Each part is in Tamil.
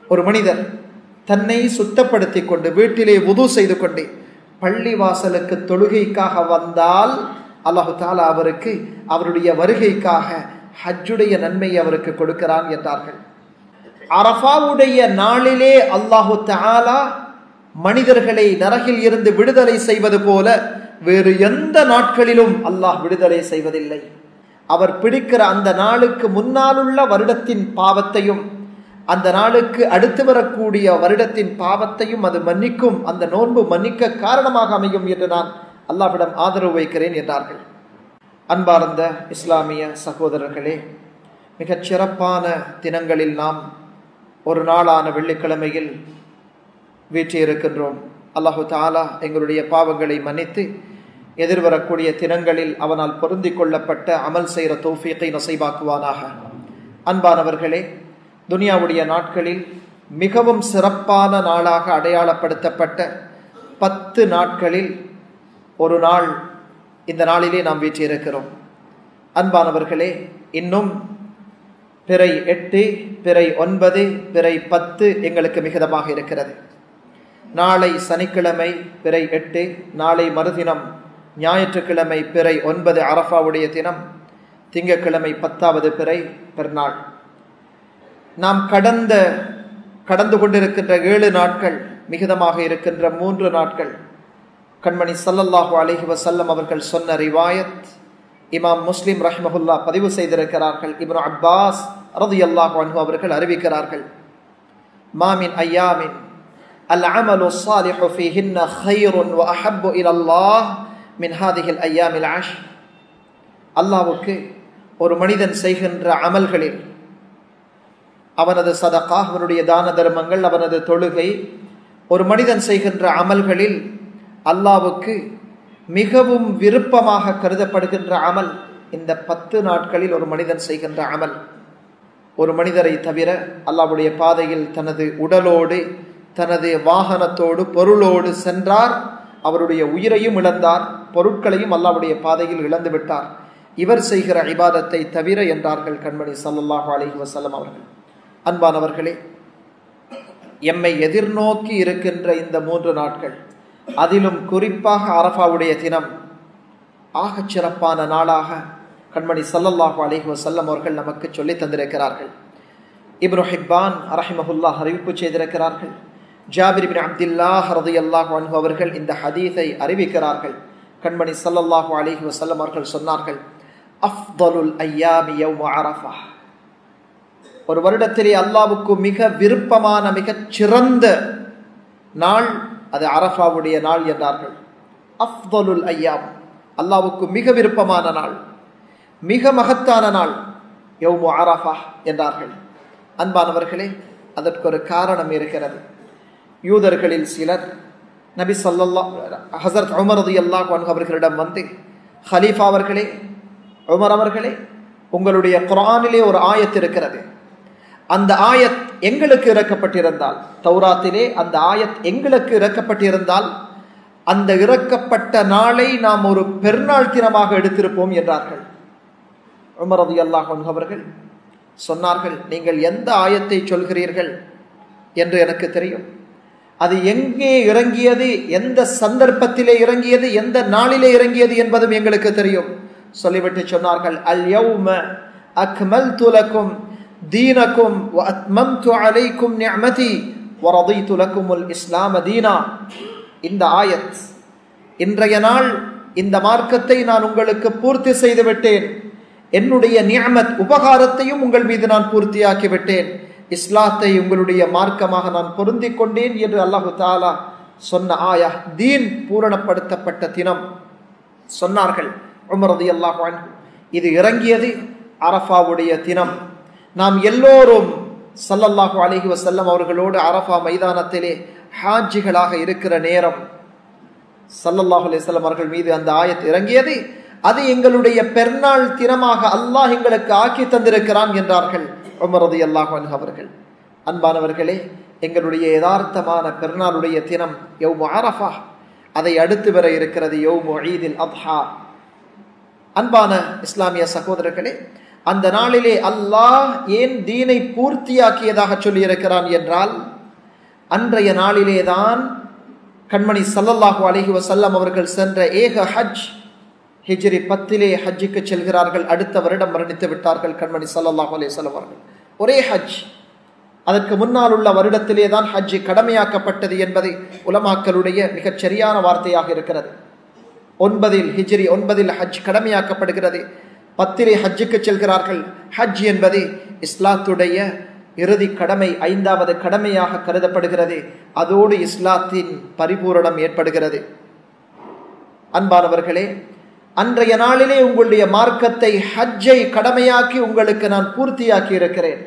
ஒரு மனிதர் தன்னை சுத்தப்படுத்திக் கொண்டு வீட்டிலே உது செய்து கொண்டு பள்ளி வாசலுக்கு தொழுகைக்காக வந்தால் அல்லாஹு தாலா அவருக்கு அவருடைய வருகைக்காக ஹஜ்ஜுடைய நன்மை அவருக்கு கொடுக்கிறான் என்றார்கள் அரஃபாவுடைய நாளிலே அல்லாஹு தாலா மனிதர்களை நரகில் இருந்து விடுதலை செய்வது போல வேறு எந்த நாட்களிலும் அல்லாஹ் விடுதலை செய்வதில்லை அவர் பிடிக்கிற அந்த நாளுக்கு முன்னாலுள்ள வருடத்தின் பாவத்தையும் அந்த நாளுக்கு அடுத்து வரக்கூடிய வருடத்தின் பாவத்தையும் அது மன்னிக்கும் அந்த நோன்பு மன்னிக்க காரணமாக அமையும் என்று நான் அல்லாஹ்விடம் ஆதரவு வைக்கிறேன் என்றார்கள் அன்பார்ந்த இஸ்லாமிய சகோதரர்களே மிகச் சிறப்பான தினங்களில் நாம் ஒரு நாளான வெள்ளிக்கிழமையில் வீற்றிருக்கின்றோம் அல்லாஹு தாலா எங்களுடைய பாவங்களை மன்னித்து எதிர்வரக்கூடிய தினங்களில் அவனால் பொருந்திக் கொள்ளப்பட்ட அமல் செய்கிற தோஃபீக்கை நசைவாக்குவானாக அன்பானவர்களே துனியாவுடைய நாட்களில் மிகவும் சிறப்பான நாளாக அடையாளப்படுத்தப்பட்ட பத்து நாட்களில் ஒரு நாள் இந்த நாளிலே நாம் வீற்றிருக்கிறோம் அன்பானவர்களே இன்னும் பிறை எட்டு பிறை ஒன்பது பிறை பத்து எங்களுக்கு மிகுதமாக இருக்கிறது நாளை சனிக்கிழமை பிறை எட்டு நாளை மறுதினம் ஞாயிற்றுக்கிழமை பிறை ஒன்பது அரஃபாவுடைய தினம் திங்கக்கிழமை பத்தாவது பிறை பெருநாள் நாம் கடந்த கடந்து கொண்டிருக்கின்ற ஏழு நாட்கள் மிகுதமாக இருக்கின்ற மூன்று நாட்கள் கண்மணி சல்லல்லாஹு அலஹி வசல்லம் அவர்கள் சொன்ன ரிவாயத் இமாம் முஸ்லிம் ரஹ்மஹுல்லா பதிவு செய்திருக்கிறார்கள் இப்னு அப்பாஸ் ரது அல்லாஹு அன்ஹு அவர்கள் அறிவிக்கிறார்கள் மாமின் ஐயாமின் العمل الصالح فيهن خير وأحب إلى الله من هذه الأيام العشر அல்லாவுக்கு ஒரு மனிதன் செய்கின்ற அமல்களில் அவனது சதகா அவனுடைய தான தர்மங்கள் அவனது தொழுகை ஒரு மனிதன் செய்கின்ற அமல்களில் அல்லாவுக்கு மிகவும் விருப்பமாக கருதப்படுகின்ற அமல் இந்த பத்து நாட்களில் ஒரு மனிதன் செய்கின்ற அமல் ஒரு மனிதரை தவிர அல்லாவுடைய பாதையில் தனது உடலோடு தனது வாகனத்தோடு பொருளோடு சென்றார் அவருடைய உயிரையும் இழந்தார் பொருட்களையும் அல்லாவுடைய பாதையில் இழந்து விட்டார் இவர் செய்கிற இபாதத்தை தவிர என்றார்கள் கண்மணி சல்லாஹூ அலஹி வசல்லம் அவர்கள் அன்பானவர்களே எம்மை எதிர்நோக்கி இருக்கின்ற இந்த மூன்று நாட்கள் அதிலும் குறிப்பாக அரஃபாவுடைய தினம் ஆகச் சிறப்பான நாளாக கண்மணி சல்லல்லாஹு அலஹி வசல்லம் அவர்கள் நமக்கு சொல்லி தந்திருக்கிறார்கள் இப்ரு ஹிப்பான் அரஹிமஹுல்லா அறிவிப்பு செய்திருக்கிறார்கள் ஜாபிர் பின் அப்துல்லா ஹரது அல்லாஹ் அன்ஹு அவர்கள் இந்த ஹதீஸை அறிவிக்கிறார்கள் கண்மணி சல்லல்லாஹு அலிஹி வசல்லம் அவர்கள் சொன்னார்கள் அஃதலுல் ஐயாமி யௌமு அரஃபா ஒரு வருடத்திலே அல்லாவுக்கு மிக விருப்பமான மிகச் சிறந்த நாள் அது அரஃபாவுடைய நாள் என்றார்கள் அஃதலுல் ஐயாம் அல்லாவுக்கு மிக விருப்பமான நாள் மிக மகத்தான நாள் யௌமு அரஃபா என்றார்கள் அன்பானவர்களே அதற்கு ஒரு காரணம் இருக்கிறது யூதர்களில் சிலர் நபி சொல்லல்லா ஹசரத் உமரது அல்லாஹ் அவர்களிடம் வந்து ஹலீஃபா அவர்களே உமர் அவர்களே உங்களுடைய குரானிலே ஒரு ஆயத் இருக்கிறது அந்த ஆயத் எங்களுக்கு இறக்கப்பட்டிருந்தால் தௌராத்திலே அந்த ஆயத் எங்களுக்கு இறக்கப்பட்டிருந்தால் அந்த இறக்கப்பட்ட நாளை நாம் ஒரு பெருநாள் தினமாக எடுத்திருப்போம் என்றார்கள் உமரது அல்லாஹ் அவர்கள் சொன்னார்கள் நீங்கள் எந்த ஆயத்தை சொல்கிறீர்கள் என்று எனக்கு தெரியும் அது எங்கே இறங்கியது எந்த சந்தர்ப்பத்திலே இறங்கியது எந்த நாளிலே இறங்கியது என்பதும் எங்களுக்கு தெரியும் சொல்லிவிட்டு சொன்னார்கள் அல் யௌம அக்மல் துலக்கும் தீனக்கும் அத்மம்து அலைக்கும் நிஅமதி வரதைத்து லக்குமுல் இஸ்லாம தீனா இந்த ஆயத் இன்றைய நாள் இந்த மார்க்கத்தை நான் உங்களுக்கு பூர்த்தி செய்து விட்டேன் என்னுடைய நியமத் உபகாரத்தையும் உங்கள் மீது நான் பூர்த்தியாக்கி விட்டேன் இஸ்லாத்தை உங்களுடைய மார்க்கமாக நான் பொருந்திக் கொண்டேன் என்று அல்லாஹு தாலா சொன்ன ஆயா தீன் பூரணப்படுத்தப்பட்ட தினம் சொன்னார்கள் உமரது அல்லாஹ் இது இறங்கியது அரஃபாவுடைய தினம் நாம் எல்லோரும் சல்லல்லாஹு அலஹி வசல்லம் அவர்களோடு அரஃபா மைதானத்திலே ஹாஜிகளாக இருக்கிற நேரம் சல்லல்லாஹு அலிஸ்லாம் அவர்கள் மீது அந்த ஆயத் இறங்கியது அது எங்களுடைய பெருநாள் தினமாக அல்லாஹ் எங்களுக்கு ஆக்கி தந்திருக்கிறான் என்றார்கள் உமரது அல்லாஹ் அவர்கள் அன்பானவர்களே எங்களுடைய யதார்த்தமான பெருநாளுடைய தினம் யௌமு அரஃபா அதை அடுத்து வர இருக்கிறது யௌமு ஈதில் அத்ஹா அன்பான இஸ்லாமிய சகோதரர்களே அந்த நாளிலே அல்லாஹ் ஏன் தீனை பூர்த்தியாக்கியதாக சொல்லியிருக்கிறான் என்றால் அன்றைய நாளிலேதான் கண்மணி சல்லல்லாஹு அலஹி வசல்லம் அவர்கள் சென்ற ஏக ஹஜ் ஹிஜ்ரி பத்திலே ஹஜ்ஜுக்கு செல்கிறார்கள் அடுத்த வருடம் மரணித்து விட்டார்கள் கண்மணி சல்லல்லாஹு அலி வல்லம் அவர்கள் ஒரே ஹஜ் அதற்கு முன்னால் உள்ள வருடத்திலே தான் ஹஜ் கடமையாக்கப்பட்டது என்பது உலமாக்களுடைய மிகச் சரியான வார்த்தையாக இருக்கிறது ஒன்பதில் ஹிஜ்ரி ஒன்பதில் ஹஜ் கடமையாக்கப்படுகிறது பத்திலே ஹஜ்ஜுக்கு செல்கிறார்கள் ஹஜ் என்பது இஸ்லாத்துடைய இறுதி கடமை ஐந்தாவது கடமையாக கருதப்படுகிறது அதோடு இஸ்லாத்தின் பரிபூரணம் ஏற்படுகிறது அன்பானவர்களே அன்றைய நாளிலே உங்களுடைய மார்க்கத்தை ஹஜ்ஜை கடமையாக்கி உங்களுக்கு நான் பூர்த்தியாக்கி இருக்கிறேன்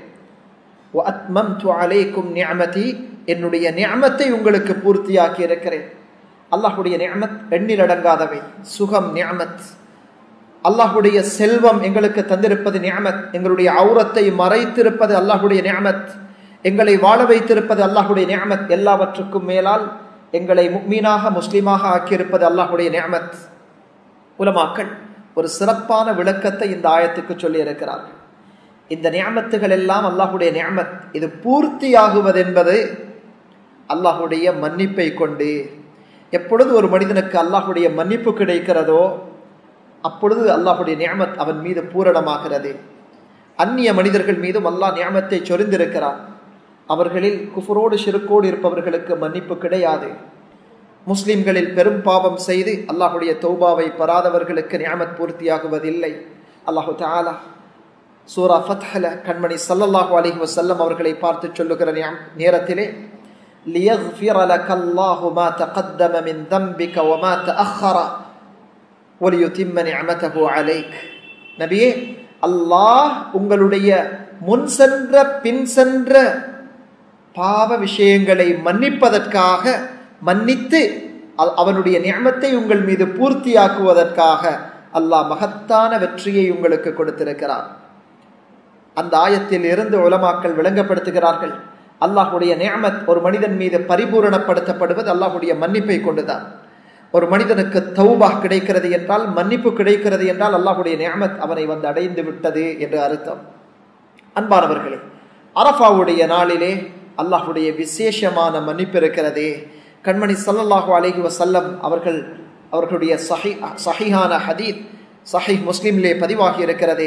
என்னுடைய நியமத்தை உங்களுக்கு பூர்த்தியாக்கி இருக்கிறேன் அல்லாஹுடைய நியமத் எண்ணில் அடங்காதவை சுகம் நியமத் அல்லாஹுடைய செல்வம் எங்களுக்கு தந்திருப்பது நியமத் எங்களுடைய அவுரத்தை மறைத்திருப்பது அல்லாஹுடைய நியமத் எங்களை வாழ வைத்திருப்பது அல்லாஹுடைய நியமத் எல்லாவற்றுக்கும் மேலால் எங்களை மீனாக முஸ்லீமாக ஆக்கியிருப்பது அல்லாஹுடைய நியமத் உலமாக்கள் ஒரு சிறப்பான விளக்கத்தை இந்த ஆயத்துக்கு சொல்லி இருக்கிறார்கள் இந்த நியமத்துகள் எல்லாம் அல்லாஹுடைய நியமத் இது பூர்த்தியாகுவது என்பது அல்லாஹுடைய மன்னிப்பை கொண்டு எப்பொழுது ஒரு மனிதனுக்கு அல்லாஹுடைய மன்னிப்பு கிடைக்கிறதோ அப்பொழுது அல்லாஹுடைய நியமத் அவன் மீது பூரணமாகிறது அந்நிய மனிதர்கள் மீதும் அல்லாஹ் நியமத்தை சொரிந்திருக்கிறான் அவர்களில் குஃபரோடு சிறுக்கோடு இருப்பவர்களுக்கு மன்னிப்பு கிடையாது முஸ்லிம்களில் பெரும் பாவம் செய்து அல்லாஹுடைய தௌபாவை பெறாதவர்களுக்கு நியமத் பூர்த்தியாகுவதில்லை அல்லாஹு தாலா சூரா ஃபத்ஹல கண்மணி சல்லல்லாஹு அலைஹி வஸல்லம் அவர்களை பார்த்து சொல்லுகிற நேரத்திலே ليغفر لك الله ما تقدم من ذنبك وما تأخر وليتم نعمته عليك நபியே அல்லாஹ் உங்களுடைய முன் சென்ற பின் சென்ற பாவ விஷயங்களை மன்னிப்பதற்காக மன்னித்து அவனுடைய நியமத்தை உங்கள் மீது பூர்த்தியாக்குவதற்காக அல்லாஹ் மகத்தான வெற்றியை உங்களுக்கு கொடுத்திருக்கிறார் அந்த ஆயத்தில் இருந்து உலமாக்கள் விளங்கப்படுத்துகிறார்கள் அல்லாஹுடைய நியமத் ஒரு மனிதன் மீது பரிபூரணப்படுத்தப்படுவது அல்லாஹுடைய மன்னிப்பை கொண்டுதான் ஒரு மனிதனுக்கு தௌபா கிடைக்கிறது என்றால் மன்னிப்பு கிடைக்கிறது என்றால் அல்லாஹுடைய நியமத் அவனை வந்து அடைந்து விட்டது என்று அர்த்தம் அன்பானவர்களே அரஃபாவுடைய நாளிலே அல்லாஹுடைய விசேஷமான மன்னிப்பு இருக்கிறதே கண்மணி சல்லல்லாஹு அலைஹி வசல்லம் அவர்கள் அவர்களுடைய சஹி சஹிஹான ஹதீத் சஹி முஸ்லிம்லே பதிவாகி இருக்கிறதே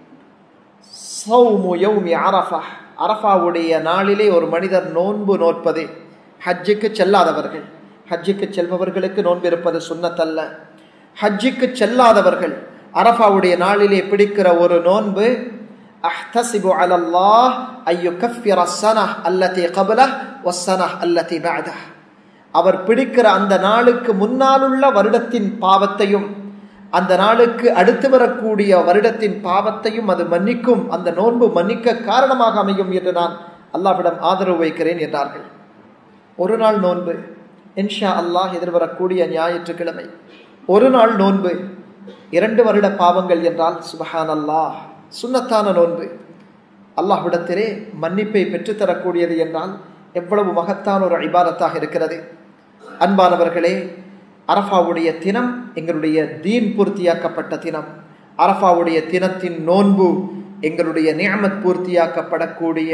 சௌமு யௌமி அரஃபா அரஃபாவுடைய நாளிலே ஒரு மனிதர் நோன்பு நோற்பது ஹஜ்ஜுக்கு செல்லாதவர்கள் ஹஜ்ஜுக்கு செல்பவர்களுக்கு நோன்பு இருப்பது சுண்ணத்தல்ல ஹஜ்ஜுக்கு செல்லாதவர்கள் அரஃபாவுடைய நாளிலே பிடிக்கிற ஒரு நோன்பு அஹ்தசிபு அலல்லாஹ் ஐயு கஃபிர சனஹ் அல்லதி கபலஹ் வசனஹ் அல்லதி பஅதஹ் அவர் பிடிக்கிற அந்த நாளுக்கு முன்னாலுள்ள வருடத்தின் பாவத்தையும் அந்த நாளுக்கு அடுத்து வரக்கூடிய வருடத்தின் பாவத்தையும் அது மன்னிக்கும் அந்த நோன்பு மன்னிக்க காரணமாக அமையும் என்று நான் அல்லாஹ்விடம் ஆதரவு வைக்கிறேன் என்றார்கள் ஒரு நாள் நோன்பு இன்ஷா அல்லாஹ் எதிர்வரக்கூடிய ஞாயிற்றுக்கிழமை ஒரு நாள் நோன்பு இரண்டு வருட பாவங்கள் என்றால் சுபஹான் அல்லாஹ் சுண்ணத்தான நோன்பு அல்லாஹ்விடத்திலே மன்னிப்பை பெற்றுத்தரக்கூடியது என்றால் எவ்வளவு மகத்தான ஒரு இபாதத்தாக இருக்கிறது அன்பானவர்களே அரஃபாவுடைய தினம் எங்களுடைய தீன் பூர்த்தியாக்கப்பட்ட தினம் அரஃபாவுடைய தினத்தின் நோன்பு எங்களுடைய நியமத் பூர்த்தியாக்கப்படக்கூடிய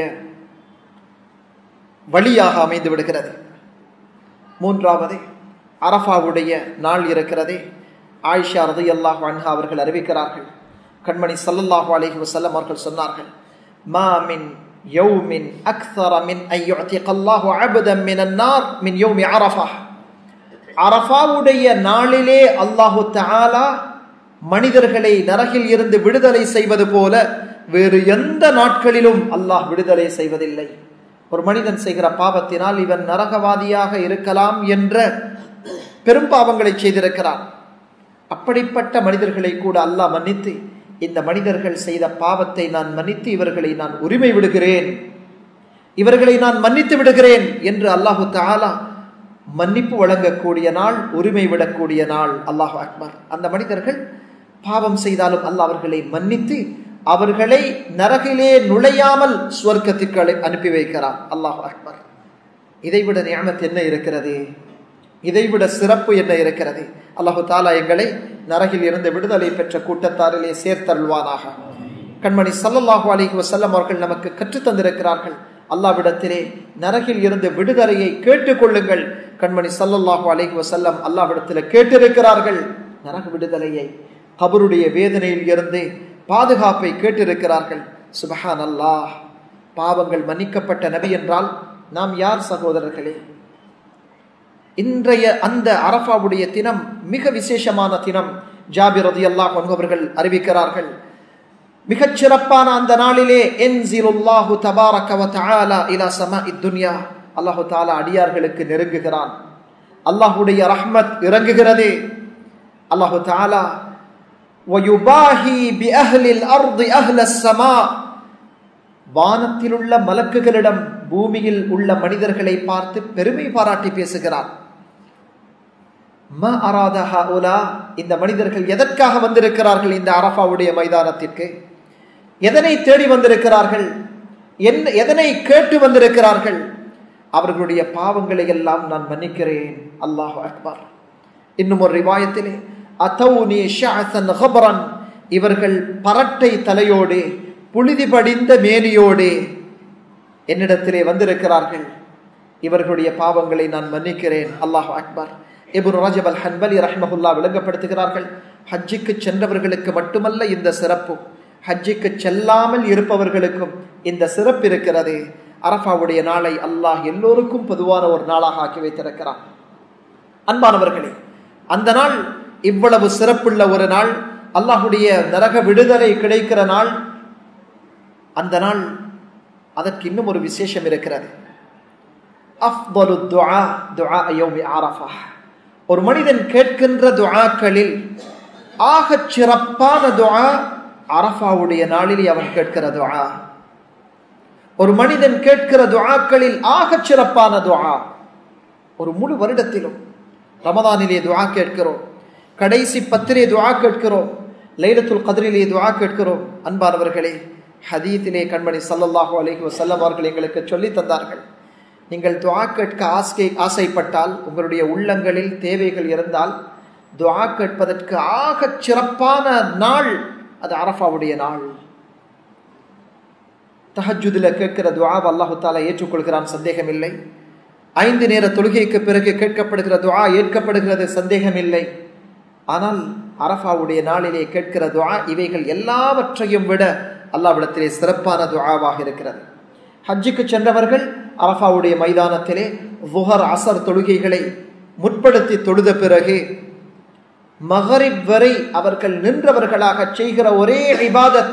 வழியாக அமைந்து விடுகிறது மூன்றாவது அரஃபாவுடைய நாள் இருக்கிறதே ஆயிஷா ரதி அல்லாஹ் அன்ஹா அவர்கள் அறிவிக்கிறார்கள் கண்மணி சல்லல்லாஹு அலைஹி வஸல்லம் அவர்கள் சொன்னார்கள் மா மின் யௌமின் அக்ஸர மின் ஐ யுஅதிக அல்லாஹு அபதன் மின் அன்னார் மின் யௌமி அரஃபா அரஃபாவுடைய நாளிலே அல்லாஹு தஆலா மனிதர்களை நரகில் இருந்து விடுதலை செய்வது போல வேறு எந்த நாட்களிலும் அல்லாஹ் விடுதலை செய்வதில்லை ஒரு மனிதன் செய்கிற பாவத்தினால் இவன் நரகவாதியாக இருக்கலாம் என்ற பெரும் பாவங்களை செய்திருக்கிறான் அப்படிப்பட்ட மனிதர்களை கூட அல்லாஹ் மன்னித்து இந்த மனிதர்கள் செய்த பாவத்தை நான் மன்னித்து இவர்களை நான் உரிமை விடுகிறேன் இவர்களை நான் மன்னித்து விடுகிறேன் என்று அல்லாஹு தாலா மன்னிப்பு வழங்கக்கூடிய நாள் உரிமை விடக்கூடிய நாள் அல்லாஹு அக்பர் அந்த மனிதர்கள் பாவம் செய்தாலும் அல்லாஹ் அவர்களை மன்னித்து அவர்களை நரகிலே நுழையாமல் சுவர்க்கத்திற்கு அனுப்பி வைக்கிறான் அல்லாஹு அக்பர் இதைவிட நியமத் என்ன இருக்கிறது இதைவிட சிறப்பு என்ன இருக்கிறது அல்லாஹு தாலா எங்களை நரகில் இருந்து விடுதலை பெற்ற கூட்டத்தாரிலே சேர்த்தருள்வானாக கண்மணி சல்லல்லாஹு அலைஹி வஸல்லம் அவர்கள் நமக்கு கற்றுத் தந்திருக்கிறார்கள் அல்லாவிடத்திலே நரகில் இருந்து விடுதலையை கேட்டுக்கொள்ளுங்கள் கண்மணி சல்லல்லாஹு அலைஹி வஸல்லம் அல்லாவிடத்தில் கேட்டிருக்கிறார்கள் நரக விடுதலையை கபருடைய வேதனையில் இருந்து பாதுகாப்பை கேட்டிருக்கிறார்கள் சுபஹான் அல்லாஹ் பாவங்கள் மன்னிக்கப்பட்ட நபி என்றால் நாம் யார் சகோதரர்களே இன்றைய அந்த அரஃபாவுடைய தினம் மிக விசேஷமான தினம் ஜாபிர் ரதி அல்லாஹ் அவர்கள் அறிவிக்கிறார்கள் மிகச் சிறப்பான அந்த நாளிலே என்சிலுல்லாஹு தபாரக வ தஆலா இலா சமாஇ துன்யா அல்லாஹு தஆலா அடியார்களுக்கு நெருங்குகிறான் அல்லாஹ்வுடைய ரஹ்மத் இறங்குகிறது அல்லாஹு தஆலா ويباهي بأهل الأرض أهل السماء வானத்தில் உள்ள மலக்குகளிடம் பூமியில் உள்ள மனிதர்களை பார்த்து பெருமை பாராட்டி பேசுகிறார் இந்த மனிதர்கள் எதற்காக வந்திருக்கிறார்கள் இந்த அரபாவுடைய மைதானத்திற்கு எதனை தேடி வந்திருக்கிறார்கள் என்ன எதனை கேட்டு வந்திருக்கிறார்கள் அவர்களுடைய பாவங்களை எல்லாம் நான் மன்னிக்கிறேன் அல்லாஹ் அக்பர் இன்னும் ஒரு ரிவாயத்திலே அத்தௌனி ஷஅசன் ஹபரன் இவர்கள் பரட்டை தலையோடு புழுதி படிந்த மேனியோடு என்னிடத்திலே வந்திருக்கிறார்கள் இவர்களுடைய பாவங்களை நான் மன்னிக்கிறேன் அல்லாஹ் அக்பர் இபுர் ராஜப் அல் ஹன்பலி ரஹ்மஹுல்லா விளங்கப்படுத்துகிறார்கள் ஹஜ்ஜிக்கு சென்றவர்களுக்கு மட்டுமல்ல இந்த சிறப்பு ஹஜ்ஜிக்கு செல்லாமல் இருப்பவர்களுக்கும் இந்த சிறப்பு இருக்கிறது அரஃபாவுடைய நாளை அல்லாஹ் எல்லோருக்கும் பொதுவான ஒரு நாளாக ஆக்கி வைத்திருக்கிறான் அன்பானவர்களே அந்த நாள் இவ்வளவு சிறப்புள்ள ஒரு நாள் அல்லாஹுடைய நரக விடுதலை கிடைக்கிற நாள் அந்த நாள் அதற்கு இன்னும் ஒரு விசேஷம் இருக்கிறது அஃபலு துஆ துஆ யௌமி அரஃபா ஒரு மனிதன் கேட்கின்ற துஆக்களில் ஆகச் சிறப்பான துஆ அரஃபாவுடைய நாளில் அவன் கேட்கிற துஆ ஒரு மனிதன் கேட்கிற துஆக்களில் ஆகச் சிறப்பான துஆ ஒரு முழு வருடத்திலும் ரமதானிலே துஆ கேட்கிறோம் கடைசி பத்திலே துஆ கேட்கிறோம் லைலத்துல் கதிரிலே துஆ கேட்கிறோம் அன்பானவர்களே ஹதீத்திலே கண்மணி சல்லல்லாஹு அலைஹி வஸல்லம் அவர்கள் எங்களுக்கு சொல்லி தந்தார்கள் நீங்கள் துஆ கேட்க ஆசை ஆசைப்பட்டால் உங்களுடைய உள்ளங்களில் தேவைகள் இருந்தால் துஆ கேட்பதற்கு ஆகச் சிறப்பான நாள் அது அரஃபாவுடைய நாள் தஹஜுதில் கேட்கிற துஆவை அல்லாஹு தாலா ஏற்றுக்கொள்கிறான் சந்தேகம் இல்லை ஐந்து நேர தொழுகைக்கு பிறகு கேட்கப்படுகிற துஆ ஏற்கப்படுகிறது சந்தேகம் இல்லை ஆனால் அரஃபாவுடைய நாளிலே கேட்கிற துஆ இவைகள் எல்லாவற்றையும் விட அல்லாவிடத்திலே சிறப்பான துஆவாக இருக்கிறது ஹஜ்ஜுக்கு சென்றவர்கள் அரஃபாவுடைய மைதானத்திலே வுஹர் அசர் தொழுகைகளை முற்படுத்தி தொழுத பிறகு மகரிப் வரை அவர்கள் நின்றவர்களாக செய்கிற ஒரே இபாதத்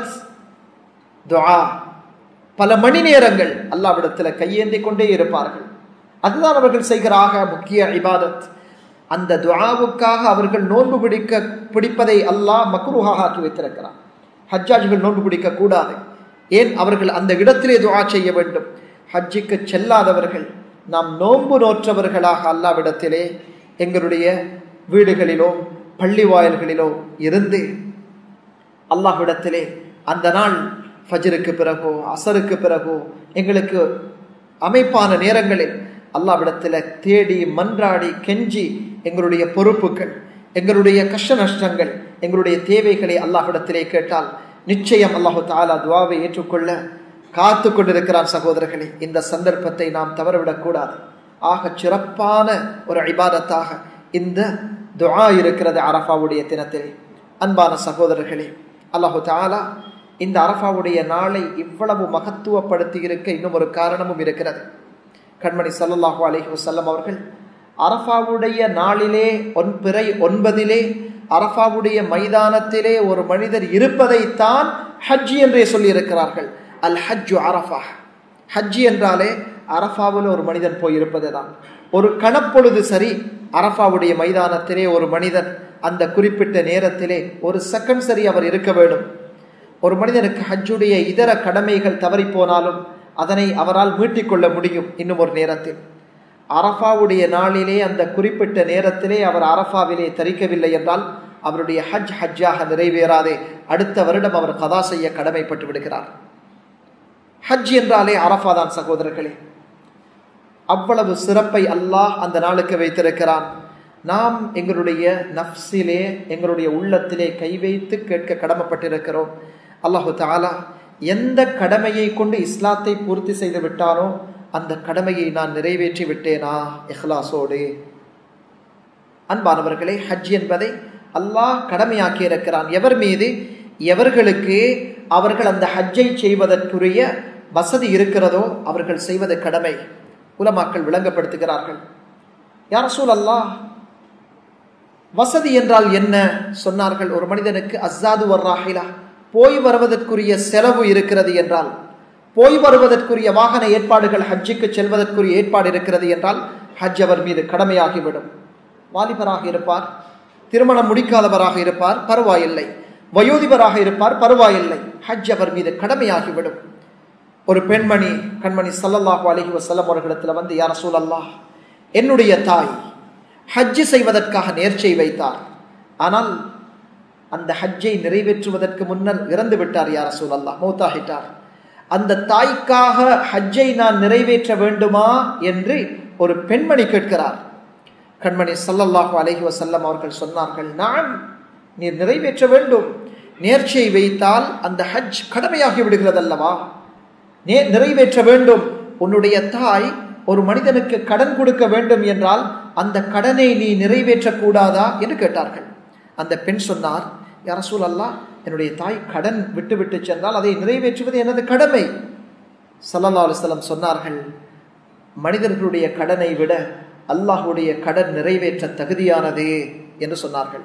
துஆ பல மணி நேரங்கள் அல்லாவிடத்தில் கையேந்தி கொண்டே இருப்பார்கள் அதுதான் அவர்கள் செய்கிற ஆக முக்கிய இபாதத் அந்த துஆவுக்காக அவர்கள் நோன்பு பிடிக்க பிடிப்பதை அல்லாஹ் மக்ரூஹாக ஆக்கி வைத்திருக்கிறார் ஹஜ்ஜாஜிகள் நோன்பு பிடிக்க கூடாது ஏன் அவர்கள் அந்த இடத்திலே துஆ செய்ய வேண்டும் ஹஜ்ஜிக்கு செல்லாதவர்கள் நாம் நோன்பு நோற்றவர்களாக அல்லாவிடத்திலே எங்களுடைய வீடுகளிலோ பள்ளி வாயல்களிலோ இருந்து அல்லாஹ்விடத்திலே அந்த நாள் ஃபஜருக்கு பிறகோ அசருக்கு பிறகோ எங்களுக்கு அமைப்பான நேரங்களில் அல்லாவிடத்தில் தேடி மன்றாடி கெஞ்சி எங்களுடைய பொறுப்புகள் எங்களுடைய கஷ்ட நஷ்டங்கள் எங்களுடைய தேவைகளை அல்லாஹ்விடத்திலே கேட்டால் நிச்சயம் அல்லாஹு தாலா துவாவை ஏற்றுக்கொள்ள காத்து கொண்டிருக்கிறான் சகோதரர்களே இந்த சந்தர்ப்பத்தை நாம் தவறவிடக்கூடாது ஆக சிறப்பான ஒரு இபாதத்தாக இந்த துஆ இருக்கிறது அரஃபாவுடைய தினத்திலே அன்பான சகோதரர்களே அல்லாஹு தாலா இந்த அரஃபாவுடைய நாளை இவ்வளவு மகத்துவப்படுத்தி இருக்க இன்னும் ஒரு காரணமும் இருக்கிறது கண்மணி சல்லல்லாஹு அலைஹி வஸல்லம் அவர்கள் அரஃபாவுடைய நாளிலே ஒன் பிறை ஒன்பதிலே அரஃபாவுடைய மைதானத்திலே ஒரு மனிதர் இருப்பதைத்தான் ஹஜ் என்றே சொல்லி இருக்கிறார்கள் அல் ஹஜ்ஜு அரஃபா ஹஜ் என்றாலே அரஃபாவில் ஒரு மனிதன் போய் இருப்பது தான் ஒரு கணப்பொழுது சரி அரஃபாவுடைய மைதானத்திலே ஒரு மனிதன் அந்த குறிப்பிட்ட நேரத்திலே ஒரு செகண்ட் சரி அவர் இருக்க வேண்டும் ஒரு மனிதனுக்கு ஹஜ்ஜுடைய இதர கடமைகள் தவறி போனாலும் அதனை அவரால் மீட்டிக்கொள்ள முடியும் இன்னும் ஒரு நேரத்தில் அரஃபாவுடைய நாளிலே அந்த குறிப்பிட்ட நேரத்திலே அவர் அரஃபாவிலே தரிக்கவில்லை என்றால் அவருடைய ஹஜ் ஹஜ்ஜாக நிறைவேறாதே அடுத்த வருடம் அவர் கதா செய்ய கடமைப்பட்டு விடுகிறார் ஹஜ் என்றாலே அரஃபா தான் சகோதரர்களே அவ்வளவு சிறப்பை அல்லாஹ் அந்த நாளுக்கு வைத்திருக்கிறான் நாம் எங்களுடைய நஃப்ஸிலே எங்களுடைய உள்ளத்திலே கை வைத்து கேட்க கடமைப்பட்டிருக்கிறோம் அல்லாஹு தாலா எந்த கடமையை கொண்டு இஸ்லாத்தை பூர்த்தி செய்து விட்டானோ அந்த கடமையை நான் நிறைவேற்றி விட்டேனா இஹ்லாசோடு அன்பானவர்களே ஹஜ் என்பதை அல்லாஹ் கடமையாக்கி இருக்கிறான் எவர் மீது எவர்களுக்கு அவர்கள் அந்த ஹஜ்ஜை செய்வதற்குரிய வசதி இருக்கிறதோ அவர்கள் செய்வது கடமை உலமாக்கள் விளங்கப்படுத்துகிறார்கள் யார் சூழ் அல்லாஹ் வசதி என்றால் என்ன சொன்னார்கள் ஒரு மனிதனுக்கு அஸ்ஸாது வர்ராஹிலா போய் வருவதற்குரிய செலவு இருக்கிறது என்றால் போய் வருவதற்குரிய வாகன ஏற்பாடுகள் ஹஜ்ஜுக்கு செல்வதற்குரிய ஏற்பாடு இருக்கிறது என்றால் ஹஜ் அவர் மீது கடமையாகிவிடும் வாலிபராக இருப்பார் திருமணம் முடிக்காதவராக இருப்பார் பரவாயில்லை வயோதிபராக இருப்பார் பரவாயில்லை ஹஜ் அவர் மீது கடமையாகிவிடும் ஒரு பெண்மணி கண்மணி சல்லல்லாஹு அலஹி வசல்லம் அவர்களிடத்தில் வந்து யார சூழல்லாஹ் என்னுடைய தாய் ஹஜ்ஜு செய்வதற்காக நேர்ச்சை வைத்தார் ஆனால் அந்த ஹஜ்ஜை நிறைவேற்றுவதற்கு முன்னர் இறந்து விட்டார் யார சூழல்லா மௌத்தாகிட்டார் அந்த தாய்க்காக ஹஜ்ஜை நான் நிறைவேற்ற வேண்டுமா என்று ஒரு பெண்மணி கேட்கிறார் கண்மணி சல்லல்லாஹு அலஹி வசல்லம் அவர்கள் சொன்னார்கள் நான் நீர் நிறைவேற்ற வேண்டும் நேர்ச்சியை வைத்தால் அந்த ஹஜ் கடமையாகி விடுகிறது அல்லவா நே நிறைவேற்ற வேண்டும் உன்னுடைய தாய் ஒரு மனிதனுக்கு கடன் கொடுக்க வேண்டும் என்றால் அந்த கடனை நீ நிறைவேற்றக்கூடாதா என்று கேட்டார்கள் அந்த பெண் சொன்னார் யாரசூல் அல்லா என்னுடைய தாய் கடன் விட்டு விட்டு சென்றால் அதை நிறைவேற்றுவது எனது கடமை சல்லல்லா அலுவலம் சொன்னார்கள் மனிதர்களுடைய கடனை விட அல்லாஹுடைய கடன் நிறைவேற்ற தகுதியானது என்று சொன்னார்கள்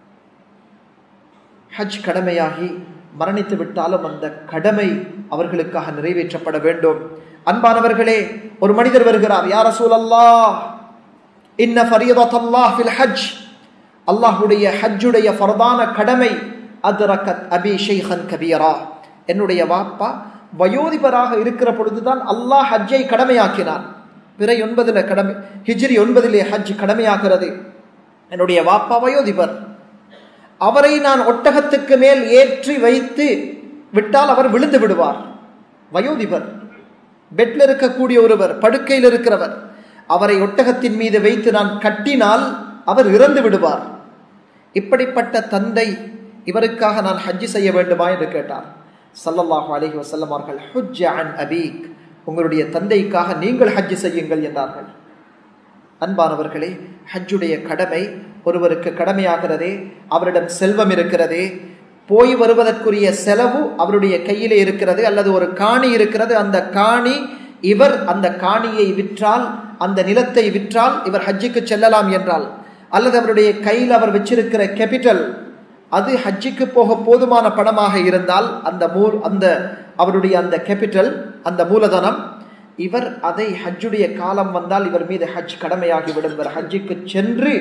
ஹஜ் கடமையாகி மரணித்து விட்டாலும் அந்த கடமை அவர்களுக்காக நிறைவேற்றப்பட வேண்டும் அன்பானவர்களே ஒரு மனிதர் வருகிறார் யார சூழல்லா இன்ன ஃபரியதல்லாஹ் ஃபில் ஹஜ் அல்லாஹுடைய ஹஜ்ஜுடைய ஃபர்தான கடமை அத்ரகத் அபி ஷைஹன் கபீரா என்னுடைய வாப்பா வயோதிபராக இருக்கிற பொழுதுதான் அல்லாஹ் ஹஜ்ஜை கடமையாக்கினான் பிறை ஒன்பதுல கடமை ஹிஜ்ரி ஒன்பதிலே ஹஜ் கடமையாகிறது என்னுடைய வாப்பா வயோதிபர் அவரை நான் ஒட்டகத்துக்கு மேல் ஏற்றி வைத்து விட்டால் அவர் விழுந்து விடுவார் வயோதிபர் பெட்ல இருக்கக்கூடிய ஒருவர் படுக்கையில் இருக்கிறவர் அவரை ஒட்டகத்தின் மீது வைத்து நான் கட்டினால் அவர் இறந்து விடுவார் இப்படிப்பட்ட தந்தை இவருக்காக நான் ஹஜ்ஜி செய்ய வேண்டுமா என்று கேட்டார் சல்லல்லாஹு அலிஹி வசல்லம் அவர்கள் ஹுஜ் அன் அபீக் உங்களுடைய தந்தைக்காக நீங்கள் ஹஜ்ஜி செய்யுங்கள் என்றார்கள் அன்பானவர்களே ஹஜ்ஜுடைய கடமை ஒருவருக்கு கடமையாகிறதே அவரிடம் செல்வம் இருக்கிறதே போய் வருவதற்குரிய செலவு அவருடைய கையிலே இருக்கிறது அல்லது ஒரு காணி இருக்கிறது அந்த காணி இவர் அந்த காணியை விற்றால் அந்த நிலத்தை விற்றால் இவர் ஹஜ்ஜுக்கு செல்லலாம் என்றால் அல்லது அவருடைய கையில் அவர் வச்சிருக்கிற கேபிட்டல் அது ஹஜ்ஜுக்கு போக போதுமான பணமாக இருந்தால் அந்த மூ அந்த அவருடைய அந்த கேபிட்டல் அந்த மூலதனம் இவர் அதை ஹஜ்ஜுடைய காலம் வந்தால் இவர் மீது ஹஜ் கடமையாகிவிடும் இவர் ஹஜ்ஜுக்கு சென்று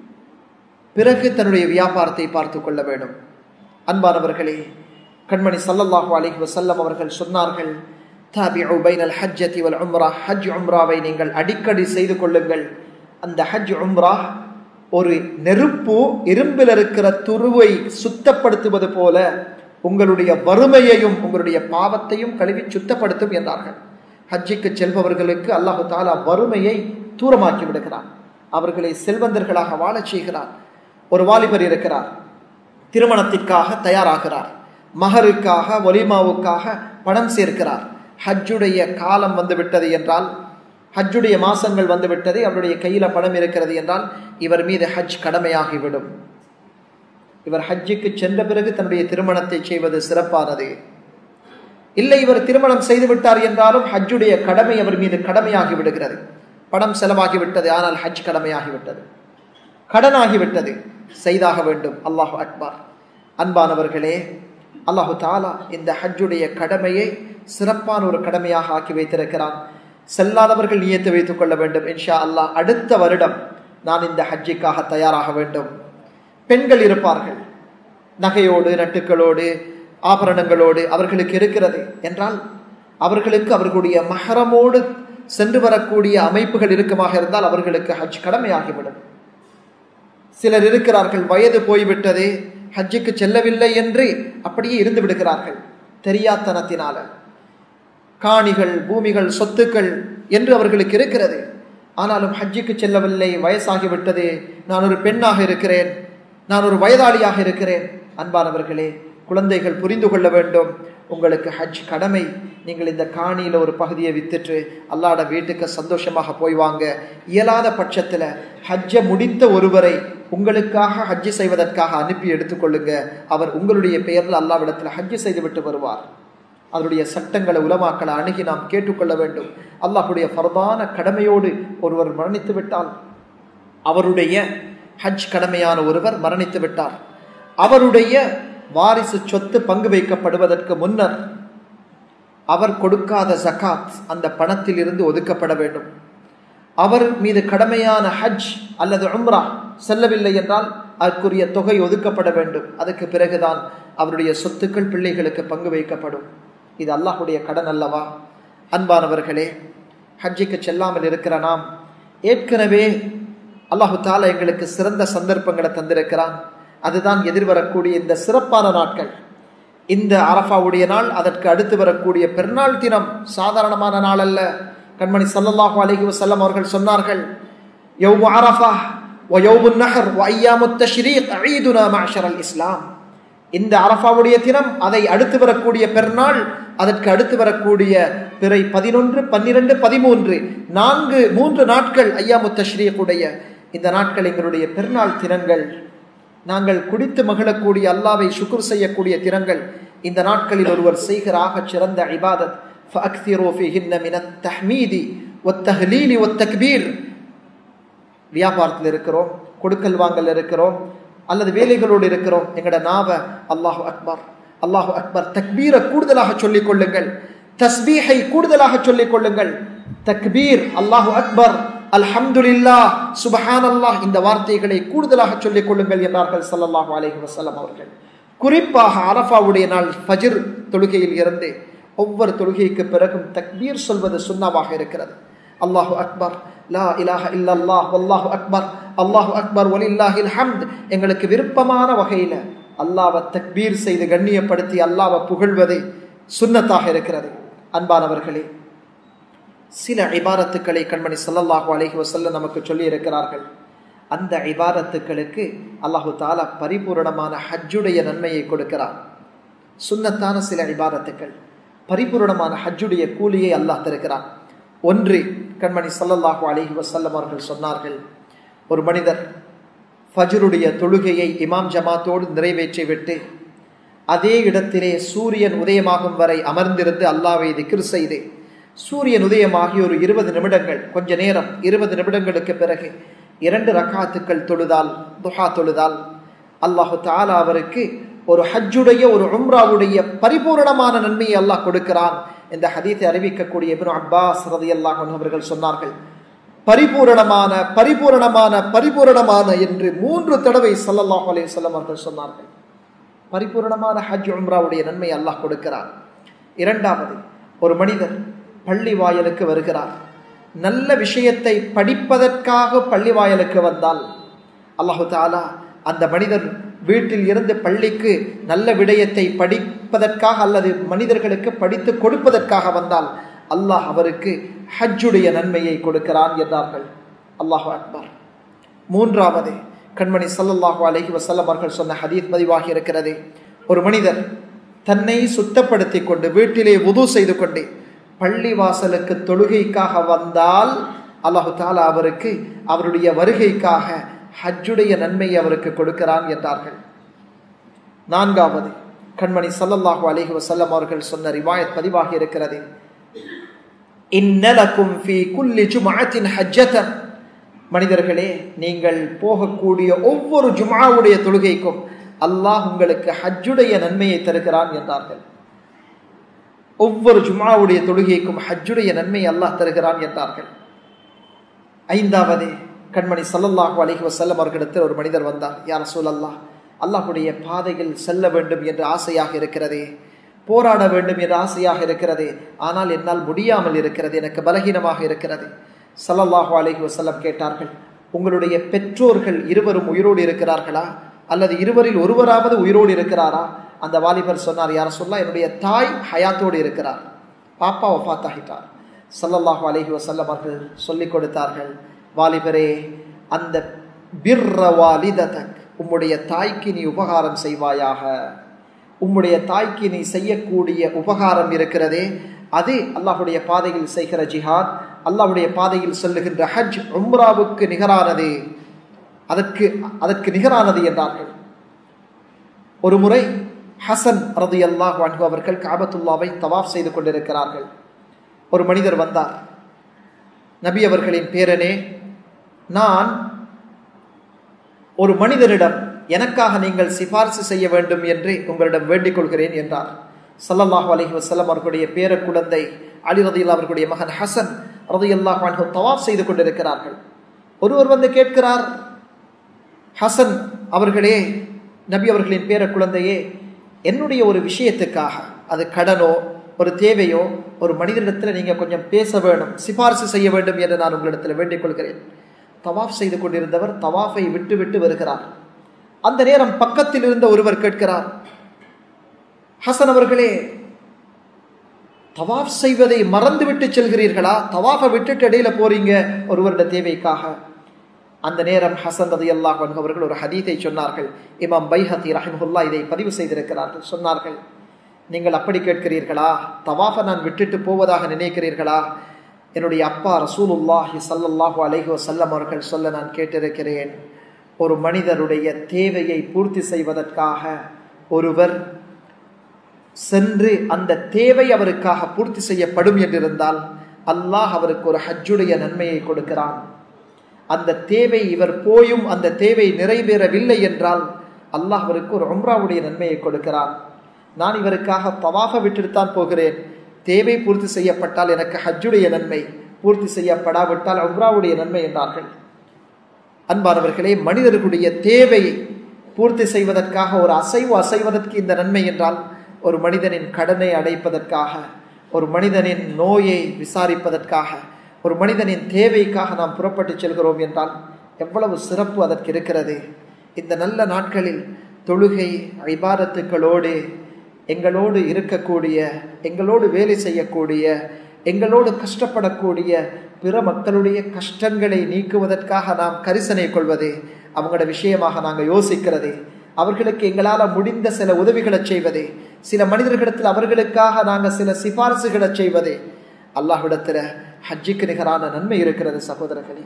பிறகு தன்னுடைய வியாபாரத்தை பார்த்து கொள்ள வேண்டும் அன்பானவர்களே கண்மணி சல்லல்லாஹு அலிஹி வசல்லம் அவர்கள் சொன்னார்கள் தாபிஉ பைனல் ஹஜ்ஜதி வல் உம்ரா ஹஜ் உம்ராவை நீங்கள் அடிக்கடி செய்து கொள்ளுங்கள் அந்த ஹஜ் உம்ரா ஒரு நெருப்பு இரும்பில் இருக்கிற துருவை சுத்தப்படுத்துவது போல உங்களுடைய வறுமையையும் உங்களுடைய பாவத்தையும் கழுவி சுத்தப்படுத்தும் என்றார்கள் ஹஜ்ஜிக்கு செல்பவர்களுக்கு அல்லாஹு தாலா வறுமையை தூரமாக்கி விடுகிறார் அவர்களை செல்வந்தர்களாக வாழச் செய்கிறார் ஒரு வாலிபர் இருக்கிறார் திருமணத்திற்காக தயாராகிறார் மகருக்காக ஒலிமாவுக்காக பணம் சேர்க்கிறார் ஹஜ்ஜுடைய காலம் வந்து விட்டது என்றால் ஹஜ்ஜுடைய மாசங்கள் வந்து விட்டது அவருடைய கையில பணம் இருக்கிறது என்றால் இவர் மீது ஹஜ் கடமையாகிவிடும் இவர் ஹஜ்ஜுக்கு சென்ற பிறகு தன்னுடைய திருமணத்தை செய்வது சிறப்பானது இல்லை இவர் திருமணம் செய்து விட்டார் என்றாலும் ஹஜ்ஜுடைய கடமை அவர் மீது கடமையாகி விடுகிறது பணம் செலவாகிவிட்டது ஆனால் ஹஜ் கடமையாகிவிட்டது கடனாகிவிட்டது செய்தாக வேண்டும் அல்லாஹு அக்பார் அன்பானவர்களே அல்லாஹு தாலா இந்த ஹஜ்ஜுடைய கடமையை சிறப்பான ஒரு கடமையாக ஆக்கி வைத்திருக்கிறான் செல்லாதவர்கள் நியத்து வைத்துக் கொள்ள வேண்டும் இன்ஷா அல்லாஹ் அடுத்த வருடம் நான் இந்த ஹஜ்ஜிக்காக தயாராக வேண்டும் பெண்கள் இருப்பார்கள் நகையோடு நட்டுக்களோடு ஆபரணங்களோடு அவர்களுக்கு இருக்கிறது என்றால் அவர்களுக்கு அவர்களுடைய மகரமோடு சென்று வரக்கூடிய அமைப்புகள் இருக்குமாக இருந்தால் அவர்களுக்கு ஹஜ் கடமையாகிவிடும் சிலர் இருக்கிறார்கள் வயது போய்விட்டது ஹஜ்ஜுக்கு செல்லவில்லை என்று அப்படியே இருந்து விடுகிறார்கள் தெரியாத்தனத்தினால காணிகள் பூமிகள் சொத்துக்கள் என்று அவர்களுக்கு இருக்கிறது ஆனாலும் ஹஜ்ஜுக்கு செல்லவில்லை வயசாகிவிட்டது நான் ஒரு பெண்ணாக இருக்கிறேன் நான் ஒரு வயதாளியாக இருக்கிறேன் அன்பானவர்களே குழந்தைகள் புரிந்து கொள்ள வேண்டும் உங்களுக்கு ஹஜ் கடமை நீங்கள் இந்த காணியில் ஒரு பகுதியை வித்துட்டு அல்லாட வீட்டுக்கு சந்தோஷமாக போய் வாங்க இயலாத பட்சத்தில் ஹஜ்ஜை முடித்த ஒருவரை உங்களுக்காக ஹஜ்ஜு செய்வதற்காக அனுப்பி எடுத்துக்கொள்ளுங்க அவர் உங்களுடைய பெயரில் அல்லாவிடத்தில் ஹஜ்ஜு செய்துவிட்டு வருவார் அதனுடைய சட்டங்களை உலமாக்களை அணுகி நாம் கேட்டுக்கொள்ள வேண்டும் அல்லாஹுடைய ஃபர்தான கடமையோடு ஒருவர் மரணித்து விட்டால் அவருடைய ஹஜ் கடமையான ஒருவர் மரணித்து விட்டார் அவருடைய வாரிசு சொத்து பங்கு வைக்கப்படுவதற்கு முன்னர் அவர் கொடுக்காத ஜகாத் அந்த பணத்தில் இருந்து ஒதுக்கப்பட வேண்டும் அவர் மீது கடமையான ஹஜ் அல்லது உம்ரா செல்லவில்லை என்றால் அதற்குரிய தொகை ஒதுக்கப்பட வேண்டும் அதுக்கு பிறகுதான் அவருடைய சொத்துக்கள் பிள்ளைகளுக்கு பங்கு வைக்கப்படும் இது அல்லாஹுடைய கடன் அல்லவா அன்பானவர்களே ஹஜ்ஜிக்கு செல்லாமல் இருக்கிற நாம் ஏற்கனவே அல்லாஹு தாலா எங்களுக்கு சிறந்த சந்தர்ப்பங்களை தந்திருக்கிறான் அதுதான் எதிர்வரக்கூடிய இந்த சிறப்பான நாட்கள் இந்த அரஃபாவுடைய நாள் அதற்கு அடுத்து வரக்கூடிய பெருநாள் தினம் சாதாரணமான நாள் அல்ல கண்மணி சல்லல்லாஹு அலைஹி வஸல்லம் அவர்கள் சொன்னார்கள் யௌமு அரஃபா வ யௌமு நஹர் வ அய்யாமு தஷ்ரீக் ஈதுனா மஅஷரல் இஸ்லாம் இந்த அரஃபாவுடைய தினம் அதை அடுத்து வரக்கூடிய பெருநாள் அதற்கு அடுத்து வரக்கூடிய பிறை பதினொன்று பன்னிரண்டு பதிமூன்று நான்கு மூன்று நாட்கள் ஐயாமு தஷ்ரீக்குடைய இந்த நாட்கள் எங்களுடைய பெருநாள் தினங்கள் நாங்கள் குடித்து மகிழக்கூடிய அல்லாவை சுக்குர் செய்யக்கூடிய தினங்கள் இந்த நாட்களில் ஒருவர் செய்கிறாக சிறந்த இபாதத் فأكثروا فيهن من التحميد والتهليل والتكبير வியாபாரத்தில் இருக்கிறோம் கொடுக்கல் வாங்கல் இருக்கிறோம் அல்லது வேலைகளோடு இருக்கிறோம் எங்கட நாவ அல்லாஹு அக்பர் அல்லாஹு அக்பர் தக்பீரை கூடுதலாக சொல்லிக் கொள்ளுங்கள் தஸ்பீஹை கூடுதலாக சொல்லிக் கொள்ளுங்கள் தக்பீர் அல்லாஹு அக்பர் அல்ஹம்துலில்லா சுபஹான் அல்லாஹ் இந்த வார்த்தைகளை கூடுதலாக சொல்லிக் கொள்ளுங்கள் என்றார்கள் சல்லல்லாஹு அலைஹி வஸல்லம் அவர்கள் குறிப்பாக அரஃபாவுடைய நாள் ஃபஜ்ர் தொழுகையில் இருந்து ஒவ்வொரு தொழுகைக்கு பிறகும் தக்பீர் சொல்வது சுண்ணாவாக இருக்கிறது அல்லாஹு அக்பர் லா இலாஹ இல்லல்லாஹ் வல்லாஹு அக்பர் அல்லாஹு அக்பர் ஒலில்லாஹில் ஹம்த் எங்களுக்கு விருப்பமான வகையில அல்லாவை தக்பீர் செய்து கண்ணியப்படுத்தி அல்லாவை புகழ்வது சுன்னத்தாக இருக்கிறது அன்பானவர்களே சில இபாரத்துக்களை கண்மணி சல்லல்லாஹு அலைஹி வசல்லம் நமக்கு சொல்லி இருக்கிறார்கள் அந்த இபாரத்துக்களுக்கு அல்லாஹு தாலா பரிபூரணமான ஹஜ்ஜுடைய நன்மையை கொடுக்கிறார் சுன்னத்தான சில இபாரத்துக்கள் பரிபூரணமான ஹஜ்ஜுடைய கூலியை அல்லாஹ் தருகிறான் ஒன்று கண்மணி சல்லல்லாஹு அலைஹி வசல்லம் அவர்கள் சொன்னார்கள் ஒரு மனிதர் ஃபஜ்ருடைய தொழுகையை இமாம் ஜமாத்தோடு நிறைவேற்றி விட்டு அதே இடத்திலே சூரியன் உதயமாகும் வரை அமர்ந்திருந்து அல்லாவை திக்ர் செய்து சூரியன் உதயமாகி ஒரு இருபது நிமிடங்கள் கொஞ்ச நேரம் இருபது நிமிடங்களுக்கு பிறகு இரண்டு ரக்காத்துக்கள் தொழுதால் துஹா தொழுதால் அல்லாஹு தாலா அவருக்கு ஒரு ஹஜ்ஜுடைய ஒரு உம்ராவுடைய பரிபூரணமான நன்மையை அல்லாஹ் கொடுக்கிறான் இந்த ஹதீத்தை அறிவிக்கக்கூடிய இப்னு அப்பாஸ் ரதி அல்லாஹ் அவர்கள் சொன்னார்கள் பரிபூரணமான பரிபூரணமான பரிபூரணமான என்று மூன்று தடவை சல்லல்லாஹு அலைஹி வஸல்லம் அவர்கள் சொன்னார்கள் பரிபூரணமான ஹஜ் உம்ராவுடைய நன்மை அல்லாஹ் கொடுக்கிறான் இரண்டாவது ஒரு மனிதர் பள்ளி வாயலுக்கு வருகிறார் நல்ல விஷயத்தை படிப்பதற்காக பள்ளி வாயலுக்கு வந்தால் அல்லாஹு தாலா அந்த மனிதர் வீட்டில் இருந்து பள்ளிக்கு நல்ல விடயத்தை படிப்பதற்காக அல்லது மனிதர்களுக்கு படித்து கொடுப்பதற்காக வந்தால் அல்லாஹ் அவருக்கு ஹஜ்ஜுடைய நன்மையை கொடுக்கிறான் என்றார்கள் அல்லாஹு அக்பர் மூன்றாவது கண்மணி சல்லல்லாஹு அலஹி வசல்லம் அவர்கள் சொன்ன ஹதீத் பதிவாகி இருக்கிறது ஒரு மனிதர் தன்னை சுத்தப்படுத்தி கொண்டு வீட்டிலே உது செய்து கொண்டு பள்ளி வாசலுக்கு தொழுகைக்காக வந்தால் அல்லாஹு தாலா அவருக்கு அவருடைய வருகைக்காக ஹஜ்ஜுடைய நன்மை அவருக்கு கொடுக்கிறான் என்றார்கள் நான்காவது கண்மணி சல்லல்லாஹு அலைஹி வசல்லம் அவர்கள் சொன்ன ரிவாயத் பதிவாகி இருக்கிறது இன்னலக்கும் ஃபீ குல்லி ஜும்அத்தின் ஹஜ்ஜதன் மனிதர்களே நீங்கள் போகக்கூடிய ஒவ்வொரு ஜும்ஆவுடைய தொழுகைக்கும் அல்லாஹ் உங்களுக்கு ஹஜ்ஜுடைய நன்மையை தருகிறான் என்றார்கள் ஒவ்வொரு ஜும்ஆவுடைய தொழுகைக்கும் ஹஜ்ஜுடைய நன்மை அல்லாஹ் தருகிறான் என்றார்கள் ஐந்தாவது கண்மணி சல்லல்லாஹு அலைஹி வஸல்லம் அவர்களிடத்தில் ஒரு மனிதர் வந்தார் யார் சூழல்லாஹ் அல்லாஹுடைய பாதையில் செல்ல வேண்டும் என்று ஆசையாக இருக்கிறதே போராட வேண்டும் என்று ஆசையாக இருக்கிறது ஆனால் என்னால் முடியாமல் இருக்கிறது எனக்கு பலகீனமாக இருக்கிறது சல்லல்லாஹு அலைஹி வஸல்லம் கேட்டார்கள் உங்களுடைய பெற்றோர்கள் இருவரும் உயிரோடு இருக்கிறார்களா அல்லது இருவரில் ஒருவராவது உயிரோடு இருக்கிறாரா அந்த வாலிபர் சொன்னார் யார சொல்லா என்னுடைய தாய் ஹயாத்தோடு இருக்கிறார் பாப்பா ஒஃபாத்தாகிட்டார் சல்லல்லாஹு அலைஹி வஸல்லம் அவர்கள் சொல்லிக் கொடுத்தார்கள் வாலிபரே அந்த பிர்ர வாலிததக் உம்முடைய தாய்க்கு நீ உபகாரம் செய்வாயாக உம்முடைய தாய்க்கு நீ செய்யக்கூடிய உபகாரம் இருக்கிறதே அது அல்லாஹுடைய பாதையில் செய்கிற ஜிஹாத் அல்லாஹுடைய பாதையில் சொல்லுகின்ற ஹஜ் உம்ராவுக்கு நிகரானது அதற்கு அதற்கு நிகரானது என்றார்கள் ஒரு முறை ஹசன் ரது அல்லாஹ் அன்பு அவர்கள் காபத்துல்லாவை தவாஃப் செய்து கொண்டிருக்கிறார்கள் ஒரு மனிதர் வந்தார் நபி அவர்களின் பேரனே நான் ஒரு மனிதரிடம் எனக்காக நீங்கள் சிபாரிசு செய்ய வேண்டும் என்று உங்களிடம் வேண்டிக் கொள்கிறேன் என்றார் சல்லல்லாஹு அலஹி வசல்லம் அவர்களுடைய பேர குழந்தை அலி ரதியில் அவர்களுடைய மகன் ஹசன் ரதியல்லாஹ் அன்ஹு தவாஃப் செய்து கொண்டிருக்கிறார்கள் ஒருவர் வந்து கேட்கிறார் ஹசன் அவர்களே நபி அவர்களின் பேர குழந்தையே என்னுடைய ஒரு விஷயத்துக்காக அது கடனோ ஒரு தேவையோ ஒரு மனிதனிடத்தில் நீங்கள் கொஞ்சம் பேச வேணும் சிபாரிசு செய்ய வேண்டும் என்று நான் உங்களிடத்தில் வேண்டிக் கொள்கிறேன் தவாஃப் செய்து கொண்டிருந்தவர் தவாஃபை விட்டு விட்டு வருகிறார் அந்த நேரம் பக்கத்தில் இருந்த ஒருவர் கேட்கிறார் ஹசன் அவர்களே தவாஃப் செய்வதை மறந்துவிட்டு செல்கிறீர்களா தவாஃபை விட்டுட்டு இடையில போறீங்க ஒருவருடைய தேவைக்காக அந்த நேரம் ஹசன் ரதி அல்லாஹ் அவர்கள் ஒரு ஹதீத்தை சொன்னார்கள் இமாம் பைஹத்தி ரஹிமுல்லா இதை பதிவு செய்திருக்கிறார்கள் சொன்னார்கள் நீங்கள் அப்படி கேட்கிறீர்களா தவாஃபை நான் விட்டுட்டு போவதாக நினைக்கிறீர்களா என்னுடைய அப்பா ரசூலுல்லாஹி சல்லல்லாஹு அலைஹி வசல்லம் அவர்கள் சொல்ல நான் கேட்டிருக்கிறேன் ஒரு மனிதருடைய தேவையை பூர்த்தி செய்வதற்காக ஒருவர் சென்று அந்த தேவை அவருக்காக பூர்த்தி செய்யப்படும் என்றிருந்தால் அல்லாஹ் அவருக்கு ஒரு ஹஜ்ஜுடைய நன்மையை கொடுக்கிறான் அந்த தேவை இவர் போயும் அந்த தேவை நிறைவேறவில்லை என்றால் அல்லாஹ் அவருக்கு ஒரு உம்ராவுடைய நன்மையை கொடுக்கிறான் நான் இவருக்காக தவாஃப விட்டுத்தான் போகிறேன் தேவை பூர்த்தி செய்யப்பட்டால் எனக்கு ஹஜ்ஜுடைய நன்மை பூர்த்தி செய்யப்படாவிட்டால் உம்ராவுடைய நன்மை என்றார்கள் அன்பானவர்களே மனிதர்களுடைய தேவையை பூர்த்தி செய்வதற்காக ஒரு அசைவு அசைவதற்கு இந்த நன்மை என்றால் ஒரு மனிதனின் கடனை அடைப்பதற்காக ஒரு மனிதனின் நோயை விசாரிப்பதற்காக ஒரு மனிதனின் தேவைக்காக நாம் புறப்பட்டு செல்கிறோம் என்றால் எவ்வளவு சிறப்பு அதற்கு இருக்கிறது இந்த நல்ல நாட்களில் தொழுகை ஐபாரத்துக்களோடு எங்களோடு இருக்கக்கூடிய எங்களோடு வேலை செய்யக்கூடிய எங்களோடு கஷ்டப்படக்கூடிய பிற மக்களுடைய கஷ்டங்களை நீக்குவதற்காக நாம் கரிசனை கொள்வது அவங்களோட விஷயமாக நாங்கள் யோசிக்கிறது அவர்களுக்கு எங்களால் முடிந்த சில உதவிகளை செய்வது சில மனிதர்களிடத்தில் அவர்களுக்காக நாங்கள் சில சிபாரிசுகளை செய்வது அல்லாஹ்விடத்தில் ஹஜ்ஜிக்கு நிகரான நன்மை இருக்கிறது சகோதரர்களே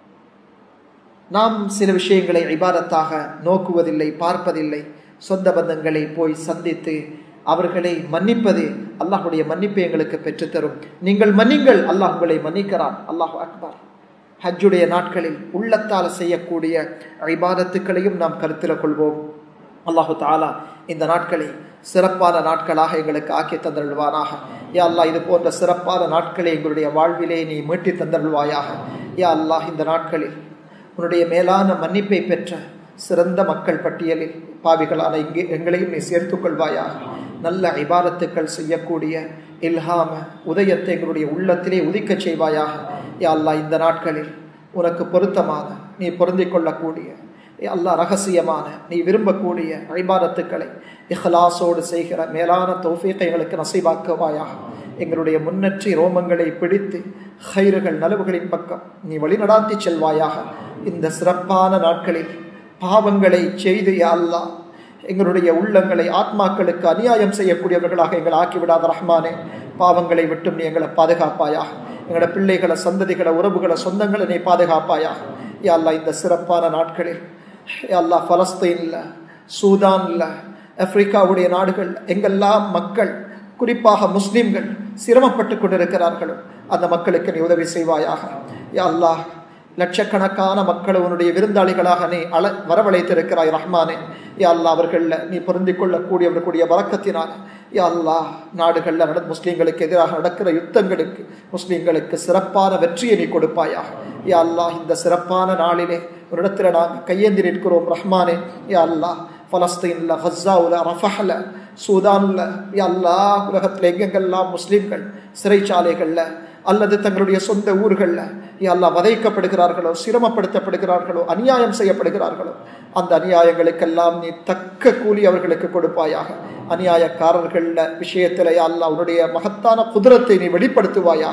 நாம் சில விஷயங்களை இபாரத்தாக நோக்குவதில்லை பார்ப்பதில்லை சொந்த பந்தங்களை போய் சந்தித்து அவர்களை மன்னிப்பது அல்லாஹுடைய மன்னிப்பை எங்களுக்கு பெற்றுத்தரும் நீங்கள் மன்னிங்கள் அல்லாஹ் உங்களை மன்னிக்கிறான் அல்லாஹ் அக்பார் ஹஜ்ஜுடைய நாட்களில் உள்ளத்தால் செய்யக்கூடிய ஐபாதத்துக்களையும் நாம் கருத்தில் கொள்வோம் அல்லாஹு தாலா இந்த நாட்களை சிறப்பான நாட்களாக எங்களுக்கு ஆக்கி தந்தருள்வானாக யா அல்லாஹ் இது போன்ற சிறப்பான நாட்களை எங்களுடைய வாழ்விலே நீ மீட்டி தந்தருள்வாயாக யா அல்லாஹ் இந்த நாட்களில் உன்னுடைய மேலான மன்னிப்பை பெற்ற சிறந்த மக்கள் பட்டியலில் பாவிகளான இங்கே எங்களையும் நீ சேர்த்துக் கொள்வாயாக நல்ல இபாரத்துக்கள் செய்யக்கூடிய இல்ஹாம உதயத்தை எங்களுடைய உள்ளத்திலே உதிக்கச் செய்வாயாக யா அல்லாஹ் இந்த நாட்களில் உனக்கு பொருத்தமான நீ பொருந்திக் கொள்ளக்கூடிய அல்லா ரகசியமான நீ விரும்பக்கூடிய ஐபாரத்துக்களை இஹ்லாசோடு செய்கிற மேலான தௌஃபீக்கை எங்களுக்கு நசைவாக்குவாயாக எங்களுடைய முன்னற்றி ரோமங்களை பிடித்து ஹைறுகள் நலவுகளின் பக்கம் நீ வழிநடாத்தி செல்வாயாக இந்த சிறப்பான நாட்களில் பாவங்களை செய்து யா அல்லா எங்களுடைய உள்ளங்களை ஆத்மாக்களுக்கு அநியாயம் செய்யக்கூடியவர்களாக எங்களை ஆக்கிவிடாத ரஹ்மானே பாவங்களை விட்டும் நீ எங்களை பாதுகாப்பாயாக எங்களோட பிள்ளைகளை சந்ததிகளை உறவுகளை சொந்தங்களை நீ பாதுகாப்பாயாக யா அல்லா இந்த சிறப்பான நாட்களில் யா அல்லா பலஸ்தீனில் சூதானில் ஆப்பிரிக்காவுடைய நாடுகள் எங்கெல்லாம் மக்கள் குறிப்பாக முஸ்லிம்கள் சிரமப்பட்டு கொண்டிருக்கிறார்களோ அந்த மக்களுக்கு நீ உதவி செய்வாயாக யா அல்லாஹ் லட்சக்கணக்கான மக்கள் உன்னுடைய விருந்தாளிகளாக நீ அல வரவழைத்திருக்கிறாய் ரஹ்மானே யா அல்லா அவர்களில் நீ பொருந்தி கொள்ளக்கூடியவர்களுடைய வழக்கத்தினால் யா அல்லா நாடுகளில் நட முஸ்லீம்களுக்கு எதிராக நடக்கிற யுத்தங்களுக்கு முஸ்லீம்களுக்கு சிறப்பான வெற்றியை நீ கொடுப்பாயாக யா அல்லாஹ் இந்த சிறப்பான நாளிலே ஒரு இடத்துல நாங்கள் கையேந்தி நிற்கிறோம் ரஹ்மானே யா அல்லாஹ் பலஸ்தீனில் ஹஸ்ஸாவில் ரஃபஹில் சூதானில் எல்லா உலகத்தில் எங்கெங்கெல்லாம் முஸ்லீம்கள் சிறைச்சாலைகளில் அல்லது தங்களுடைய சொந்த ஊர்களில் எல்லாம் வதைக்கப்படுகிறார்களோ சிரமப்படுத்தப்படுகிறார்களோ அநியாயம் செய்யப்படுகிறார்களோ அந்த அநியாயங்களுக்கெல்லாம் நீ தக்க கூலி அவர்களுக்கு கொடுப்பாயாக அநியாயக்காரர்கள் விஷயத்தில் அல்லா உன்னுடைய மகத்தான குதிரத்தை நீ வெளிப்படுத்துவாயாக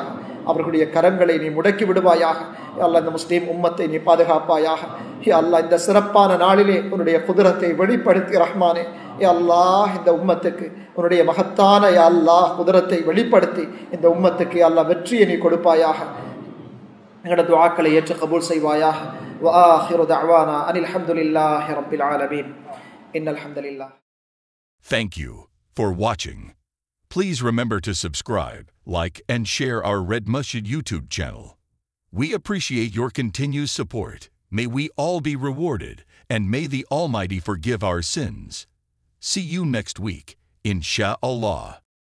அவர்களுடைய கரங்களை நீ முடக்கி விடுவாயாக யா அல்லாஹ் இந்த முஸ்லீம் உம்மத்தை நீ பாதுகாப்பாயாக யா அல்லாஹ் இந்த சிறப்பான நாளிலே உன்னுடைய குதிரத்தை வெளிப்படுத்தி ரஹ்மானே யா அல்லாஹ் இந்த உம்மத்துக்கு உன்னுடைய மகத்தான யா அல்லாஹ் குதிரத்தை வெளிப்படுத்தி இந்த உம்மத்துக்கு யா அல்லாஹ் வெற்றியை நீ கொடுப்பாயாக எங்களோட துஆக்களை ஏற்று கபூல் செய்வாயாக وآخر دعوانا أن الحمد لله رب العالمين إن الحمد لله Thank you for watching. Please remember to subscribe, like, and share our Red Masjid YouTube channel. We appreciate your continued support. May we all be rewarded, and may the Almighty forgive our sins. See you next week, insha'Allah.